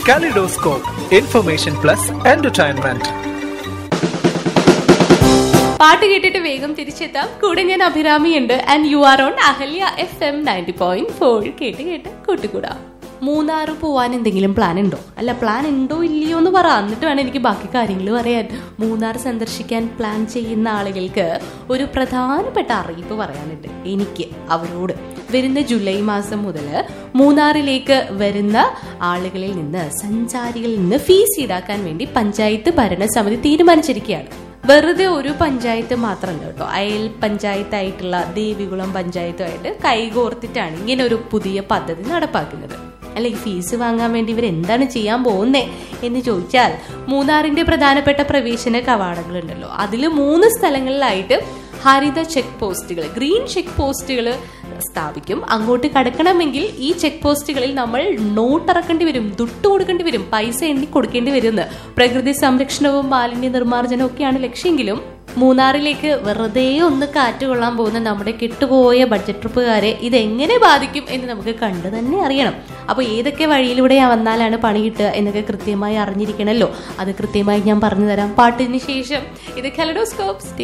kaleidoscope information plus entertainment പാട്ട് കേട്ടിട്ട് വേഗം തിരിച്ചെത്താം കൂടെ ഞാൻ അഭിരാമിയുണ്ട് and you are on Ahalya F M ninety point four കേട്ട് കേട്ട് കൂട്ടുകൂടാം മൂന്നാറ് പോവാൻ എന്തെങ്കിലും പ്ലാൻ ഉണ്ടോ അല്ല പ്ലാൻ ഉണ്ടോ ഇല്ലയോ എന്ന് പറ എന്നിട്ട് വേണം എനിക്ക് ബാക്കി കാര്യങ്ങൾ പറയാൻ മൂന്നാർ സന്ദർശിക്കാൻ പ്ലാൻ ചെയ്യുന്ന ആളുകൾക്ക് ഒരു പ്രധാനപ്പെട്ട അറിയിപ്പ് പറയാനുണ്ട് എനിക്ക് അവരോട് വരുന്ന ജൂലൈ മാസം മുതൽ മൂന്നാറിലേക്ക് വരുന്ന ആളുകളിൽ നിന്ന് സഞ്ചാരികളിൽ നിന്ന് ഫീസ് ഈടാക്കാൻ വേണ്ടി പഞ്ചായത്ത് ഭരണസമിതി തീരുമാനിച്ചിരിക്കുകയാണ് വെറുതെ ഒരു പഞ്ചായത്ത് മാത്രമല്ല കേട്ടോ അയൽ പഞ്ചായത്തായിട്ടുള്ള ദേവികുളം പഞ്ചായത്തുമായിട്ട് കൈകോർത്തിട്ടാണ് ഇങ്ങനെ ഒരു പുതിയ പദ്ധതി നടപ്പാക്കുന്നത് അല്ല ഈ ഫീസ് വാങ്ങാൻ വേണ്ടി ഇവർ എന്താണ് ചെയ്യാൻ പോകുന്നേ എന്ന് ചോദിച്ചാൽ മൂന്നാറിന്റെ പ്രധാനപ്പെട്ട പ്രവേശന കവാടങ്ങളുണ്ടല്ലോ അതിൽ മൂന്ന് സ്ഥലങ്ങളിലായിട്ട് ഹരിത ചെക്ക് പോസ്റ്റുകൾ ഗ്രീൻ ചെക്ക് പോസ്റ്റുകൾ സ്ഥാപിക്കും അങ്ങോട്ട് കടക്കണമെങ്കിൽ ഈ ചെക്ക് പോസ്റ്റുകളിൽ നമ്മൾ നോട്ട് ഇറക്കേണ്ടി വരും ദുട്ട് കൊടുക്കേണ്ടി വരും പൈസ എണ്ണി കൊടുക്കേണ്ടി വരുമെന്ന് പ്രകൃതി സംരക്ഷണവും മാലിന്യ നിർമ്മാർജ്ജനവും ഒക്കെയാണ് ലക്ഷ്യമെങ്കിലും മൂന്നാറിലേക്ക് വെറുതെ ഒന്ന് കാറ്റ് കൊള്ളാൻ പോകുന്ന നമ്മുടെ കെട്ടുപോയ ബഡ്ജറ്റ് ട്രിപ്പുകാരെ ഇതെങ്ങനെ ബാധിക്കും എന്ന് നമുക്ക് കണ്ടു തന്നെ അറിയണം അപ്പോൾ ഏതൊക്കെ വഴിയിലൂടെ വന്നാലാണ് പണി കിട്ടുക എന്നൊക്കെ കൃത്യമായി അറിഞ്ഞിരിക്കണമല്ലോ അത് കൃത്യമായി ഞാൻ പറഞ്ഞു തരാം പാട്ടിന് ശേഷം ഇത് കലഡോസ്കോപ്പ്